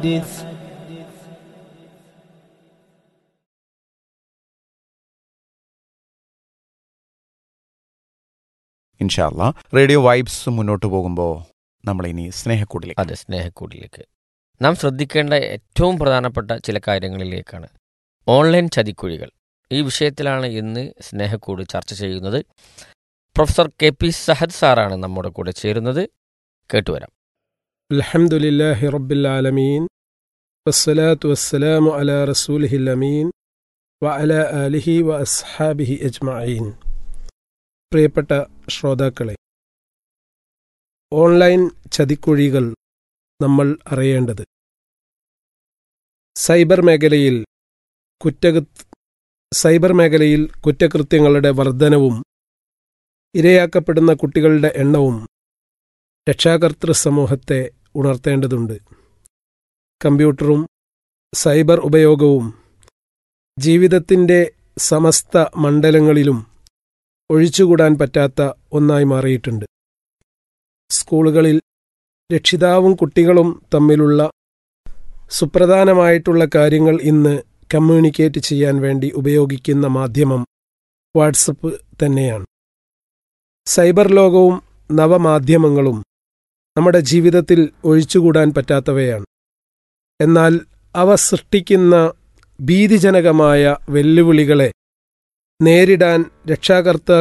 حدث ഇൻഷാല്ല radio vibes മുന്നോട്ട് പോകുമ്പോൾ നമ്മളിനി സ്നേഹക്കൂടിലേക്ക് അതെ സ്നേഹക്കൂടിലേക്ക് നാം ശ്രദ്ധിക്കേണ്ട ഏറ്റവും പ്രധാനപ്പെട്ട ചില കാര്യങ്ങളിലേക്കാണ് ഓൺലൈൻ ചതിക്കുഴികൾ ഈ വിഷയത്തിലാണ് ഇന്ന് സ്നേഹക്കൂട് ചർച്ച ചെയ്യുന്നത് പ്രൊഫസർ കെ പി സഹദ് സാറാണ് നമ്മുടെ കൂടെ ചേരുന്നത് കേട്ടുവരാം الحمد لله رب العالمين والصلاة والسلام على رسوله الأمين وعلى آله وأصحابه أجمعين പ്രിയപ്പെട്ട ശ്രോതാക്കളെ ഓൺലൈൻ ചതിക്കുഴികൾ നമ്മൾ അറിയേണ്ടത് സൈബർ മേഖലയിൽ കുറ്റകൃ സൈബർ മേഖലയിൽ കുറ്റകൃത്യങ്ങളുടെ വർധനവും ഇരയാക്കപ്പെടുന്ന കുട്ടികളുടെ എണ്ണവും രക്ഷാകർതൃ സമൂഹത്തെ ഉണർത്തേണ്ടതുണ്ട് കമ്പ്യൂട്ടറും സൈബർ ഉപയോഗവും ജീവിതത്തിൻ്റെ സമസ്ത മണ്ഡലങ്ങളിലും ഒഴിച്ചുകൂടാൻ പറ്റാത്ത ഒന്നായി മാറിയിട്ടുണ്ട് സ്കൂളുകളിൽ രക്ഷിതാവും കുട്ടികളും തമ്മിലുള്ള സുപ്രധാനമായിട്ടുള്ള കാര്യങ്ങൾ ഇന്ന് കമ്മ്യൂണിക്കേറ്റ് ചെയ്യാൻ വേണ്ടി ഉപയോഗിക്കുന്ന മാധ്യമം വാട്സപ്പ് തന്നെയാണ് സൈബർ ലോകവും നവമാധ്യമങ്ങളും നമ്മുടെ ജീവിതത്തിൽ ഒഴിച്ചുകൂടാൻ പറ്റാത്തവയാണ് എന്നാൽ അവ സൃഷ്ടിക്കുന്ന ഭീതിജനകമായ വെല്ലുവിളികളെ നേരിടാൻ രക്ഷാകർത്ത